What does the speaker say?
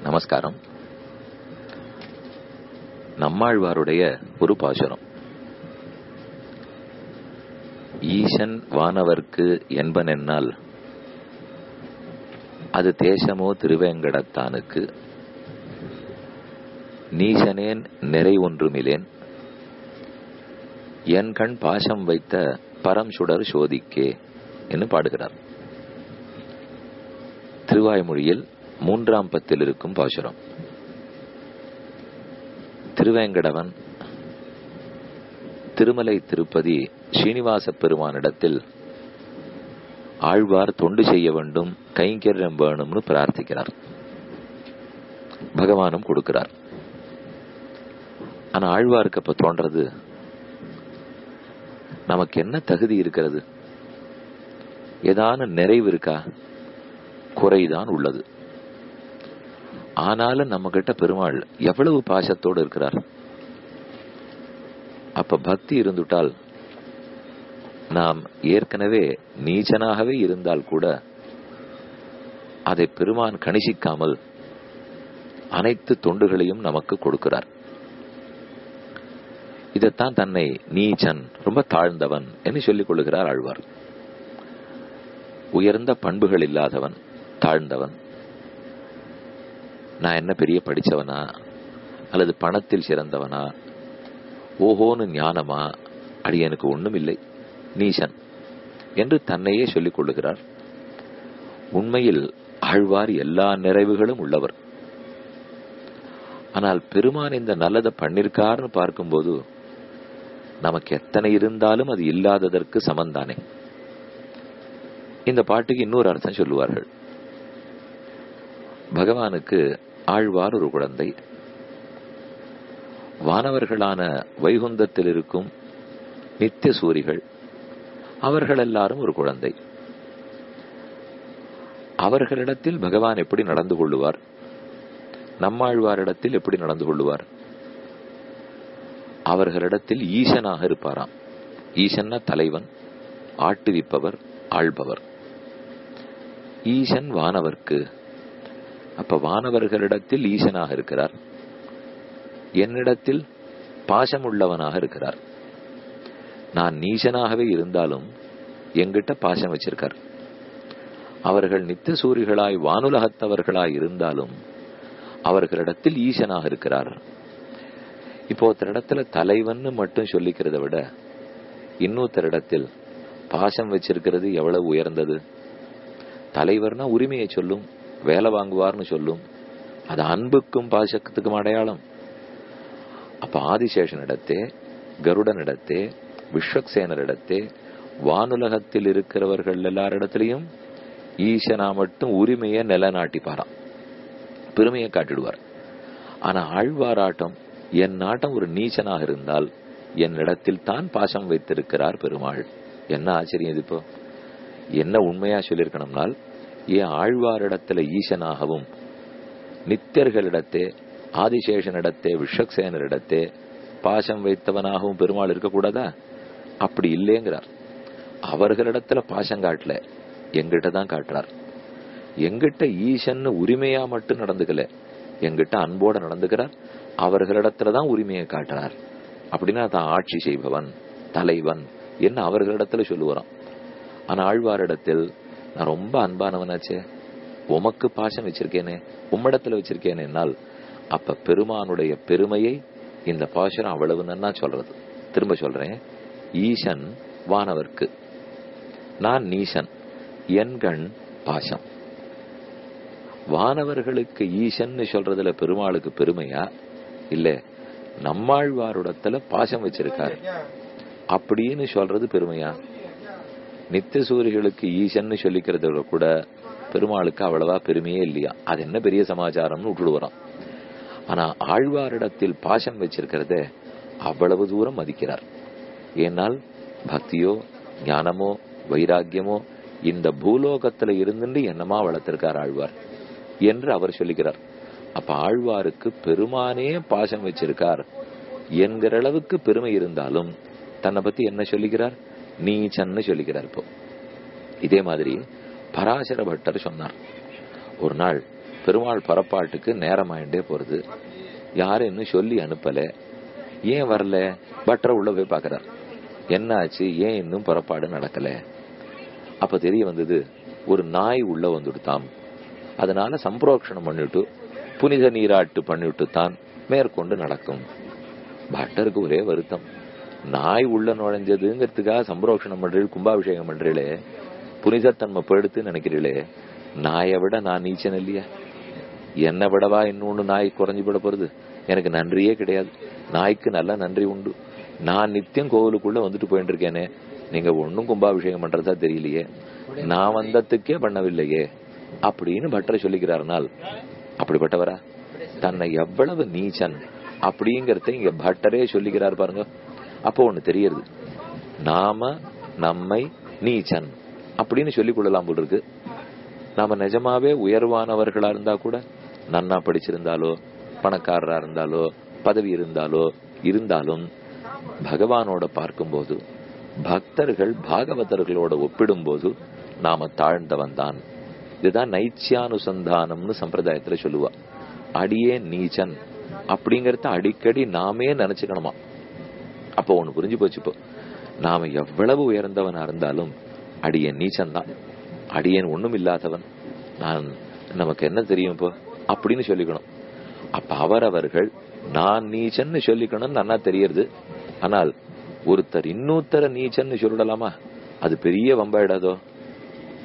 நமஸ்காரம் நம்மாழ்வாருடைய ஒரு பாசுரம் ஈசன் வானவர்க்கு என்பனென்னால் அது தேசமோ திருவேங்கடத்தானுக்கு நீசனேன் நிறை ஒன்றுமிலேன் என் கண் பாசம் வைத்த பரம் சுடர் சோதிக்கே என்று பாடுகிறார் திருவாய்மொழியில் மூன்றாம் பத்தில் இருக்கும் பாசுரம் திருவேங்கடவன் திருமலை திருப்பதி ஸ்ரீனிவாச பெருமானிடத்தில் ஆழ்வார் தொண்டு செய்ய வேண்டும் கைங்கரியம் வேணும்னு பிரார்த்திக்கிறார் பகவானும் கொடுக்கிறார் ஆனா ஆழ்வாருக்கு அப்ப தோன்றது நமக்கு என்ன தகுதி இருக்கிறது ஏதான நிறைவு இருக்கா குறைதான் உள்ளது ஆனாலும் நம்ம கிட்ட பெருமாள் எவ்வளவு பாசத்தோடு இருக்கிறார் அப்ப பக்தி இருந்துட்டால் நாம் ஏற்கனவே நீச்சனாகவே இருந்தால் கூட அதை பெருமான் கணிசிக்காமல் அனைத்து தொண்டுகளையும் நமக்கு கொடுக்கிறார் இதைத்தான் தன்னை நீச்சன் ரொம்ப தாழ்ந்தவன் என்று சொல்லிக் கொள்ளுகிறார் ஆழ்வார் உயர்ந்த பண்புகள் இல்லாதவன் தாழ்ந்தவன் நான் என்ன பெரிய படிச்சவனா அல்லது பணத்தில் சிறந்தவனா ஓஹோன்னு ஞானமா அடி எனக்கு ஒண்ணும் இல்லை நீசன் என்று தன்னையே சொல்லிக் கொள்ளுகிறார் உண்மையில் ஆழ்வார் எல்லா நிறைவுகளும் உள்ளவர் ஆனால் பெருமான் இந்த நல்லதை பண்ணிருக்காருன்னு பார்க்கும்போது நமக்கு எத்தனை இருந்தாலும் அது இல்லாததற்கு சமந்தானே இந்த பாட்டுக்கு இன்னொரு அர்த்தம் சொல்லுவார்கள் பகவானுக்கு ஆழ்வார் ஒரு குழந்தை வானவர்களான வைகுந்தத்தில் இருக்கும் நித்திய சூரிகள் அவர்கள் எல்லாரும் ஒரு குழந்தை அவர்களிடத்தில் பகவான் எப்படி நடந்து கொள்ளுவார் நம்மாழ்வாரிடத்தில் எப்படி நடந்து கொள்ளுவார் அவர்களிடத்தில் ஈசனாக இருப்பாராம் ஈசன்னா தலைவன் ஆட்டுவிப்பவர் ஆள்பவர் ஈசன் வானவர்க்கு அப்ப வானவர்களிடத்தில் ஈசனாக இருக்கிறார் என்னிடத்தில் பாசமுள்ளவனாக இருக்கிறார் நான் நீசனாகவே இருந்தாலும் எங்கிட்ட பாசம் வச்சிருக்கார் அவர்கள் நித்திய சூரிகளாய் வானுலகத்தவர்களாய் இருந்தாலும் அவர்களிடத்தில் ஈசனாக இருக்கிறார் இப்போ ஒருத்தரிடத்துல தலைவன் மட்டும் சொல்லிக்கிறத விட இன்னொருத்தரிடத்தில் பாசம் வச்சிருக்கிறது எவ்வளவு உயர்ந்தது தலைவர்னா உரிமையை சொல்லும் வேலை வாங்குவார்னு சொல்லும் அது அன்புக்கும் பாசத்துக்கும் அடையாளம் அப்ப ஆதிசேஷனிடத்தே கருடனிடத்தே விஸ்வக்சேனரிடத்தே வானுலகத்தில் இருக்கிறவர்கள் எல்லாரிடத்திலையும் ஈசனா மட்டும் உரிமையை நிலநாட்டிப்பாராம் பெருமையை காட்டிடுவார் ஆனா ஆழ்வாராட்டம் என் நாட்டம் ஒரு நீச்சனாக இருந்தால் என்னிடத்தில் தான் பாசம் வைத்திருக்கிறார் பெருமாள் என்ன ஆச்சரியம் இது இப்போ என்ன உண்மையா சொல்லியிருக்கணும்னால் ஏன் ஆழ்வாரிடத்துல ஈசனாகவும் நித்தியர்களிடத்தே ஆதிசேஷனிடத்தே விஷக்சேனரிடத்தே பாசம் வைத்தவனாகவும் பெருமாள் இருக்கக்கூடாதா அப்படி இல்லைங்கிறார் அவர்களிடத்துல பாசம் காட்டல எங்கிட்ட தான் காட்டுறார் எங்கிட்ட ஈசன்னு உரிமையா மட்டும் நடந்துக்கல எங்கிட்ட அன்போட நடந்துக்கிறார் அவர்களிடத்துலதான் உரிமையை காட்டுறார் அப்படின்னா தான் ஆட்சி செய்பவன் தலைவன் என்ன அவர்களிடத்துல சொல்லுவாராம் ஆனா ஆழ்வாரிடத்தில் நான் ரொம்ப அன்பானவனாச்சே உமக்கு பாசம் வச்சிருக்கேனே உம்மிடத்துல வச்சிருக்கேனேனால் அப்ப பெருமானுடைய பெருமையை இந்த பாசனம் அவ்வளவு நன்னா சொல்றது திரும்ப சொல்றேன் ஈசன் வானவர்க்கு நான் நீசன் என்கண் பாசம் வானவர்களுக்கு ஈசன்னு சொல்றதுல பெருமாளுக்கு பெருமையா இல்ல நம்மாழ்வாருடத்துல பாசம் வச்சிருக்காரு அப்படின்னு சொல்றது பெருமையா நித்திய சூரிகளுக்கு ஈசன்னு சொல்லிக்கிறத கூட பெருமாளுக்கு அவ்வளவா பெருமையே இல்லையா அது என்ன பெரிய சமாச்சாரம்னு விட்டுடுவாராம் ஆனா ஆழ்வாரிடத்தில் பாசம் வச்சிருக்கிறத அவ்வளவு தூரம் மதிக்கிறார் ஏனால் பக்தியோ ஞானமோ வைராக்கியமோ இந்த பூலோகத்துல இருந்துட்டு என்னமா வளர்த்திருக்கார் ஆழ்வார் என்று அவர் சொல்லுகிறார் அப்ப ஆழ்வாருக்கு பெருமானே பாசம் வச்சிருக்கார் என்கிற அளவுக்கு பெருமை இருந்தாலும் தன்னை பத்தி என்ன சொல்லுகிறார் நீச்சன்னு சொல்லுகிறார் இப்போ இதே மாதிரி பராசர பட்டர் சொன்னார் ஒரு நாள் பெருமாள் பரப்பாட்டுக்கு நேரமாயிண்டே போறது யாரும் இன்னும் சொல்லி அனுப்பல ஏன் வரல பட்டரை உள்ள போய் பாக்குறார் என்ன ஆச்சு ஏன் இன்னும் புறப்பாடு நடக்கல அப்ப தெரிய வந்தது ஒரு நாய் உள்ள வந்துடுதாம் அதனால சம்பரோக்ஷணம் பண்ணிட்டு புனித நீராட்டு பண்ணிட்டு தான் மேற்கொண்டு நடக்கும் பட்டருக்கு ஒரே வருத்தம் நாய் உள்ள நுழைஞ்சதுங்கிறதுக்காக சம்பரோக்ஷணம் பண்றீள் கும்பாபிஷேகம் பண்றீளே புனிதத்தன்மை போயிடுத்து நினைக்கிறீளே நாயை விட நான் நீச்சன் இல்லையா என்னை விடவா இன்னொன்னு நாய் குறைஞ்சு விட போறது எனக்கு நன்றியே கிடையாது நாய்க்கு நல்ல நன்றி உண்டு நான் நித்தியம் கோவிலுக்குள்ள வந்துட்டு போயிட்டு இருக்கேனே நீங்க ஒன்னும் கும்பாபிஷேகம் பண்றதா தெரியலையே நான் வந்ததுக்கே பண்ணவில்லையே அப்படின்னு பட்டரை சொல்லிக்கிறாருனால் அப்படிப்பட்டவரா தன்னை எவ்வளவு நீச்சன் அப்படிங்கறத இங்க பட்டரே சொல்லிக்கிறார் பாருங்க அப்போ ஒண்ணு தெரியறது நாம நம்மை நீச்சன் அப்படின்னு சொல்லிக் கொள்ளலாம் போல் இருக்கு நாம நிஜமாவே உயர்வானவர்களா இருந்தா கூட நன்னா படிச்சிருந்தாலோ பணக்காரரா இருந்தாலோ பதவி இருந்தாலோ இருந்தாலும் பகவானோட பார்க்கும்போது பக்தர்கள் பாகவதர்களோட ஒப்பிடும்போது நாம தாழ்ந்தவன் தான் இதுதான் நைச்சியானுசந்தானம்னு சம்பிரதாயத்துல சொல்லுவா அடியே நீச்சன் அப்படிங்கறத அடிக்கடி நாமே நினைச்சுக்கணுமா அப்போ ஒண்ணு புரிஞ்சு போச்சு இப்போ நாம எவ்வளவு உயர்ந்தவனா இருந்தாலும் அடியேன் நீச்சன் தான் அடியேன் ஒண்ணும் இல்லாதவன் நான் நமக்கு என்ன தெரியும் இப்போ அப்படின்னு சொல்லிக்கணும் அப்ப அவரவர்கள் நான் நீச்சன்னு சொல்லிக்கணும்னு நன்னா தெரியறது ஆனால் ஒருத்தர் இன்னொருத்தர நீச்சன்னு சொல்லலாமா அது பெரிய வம்பாயிடாதோ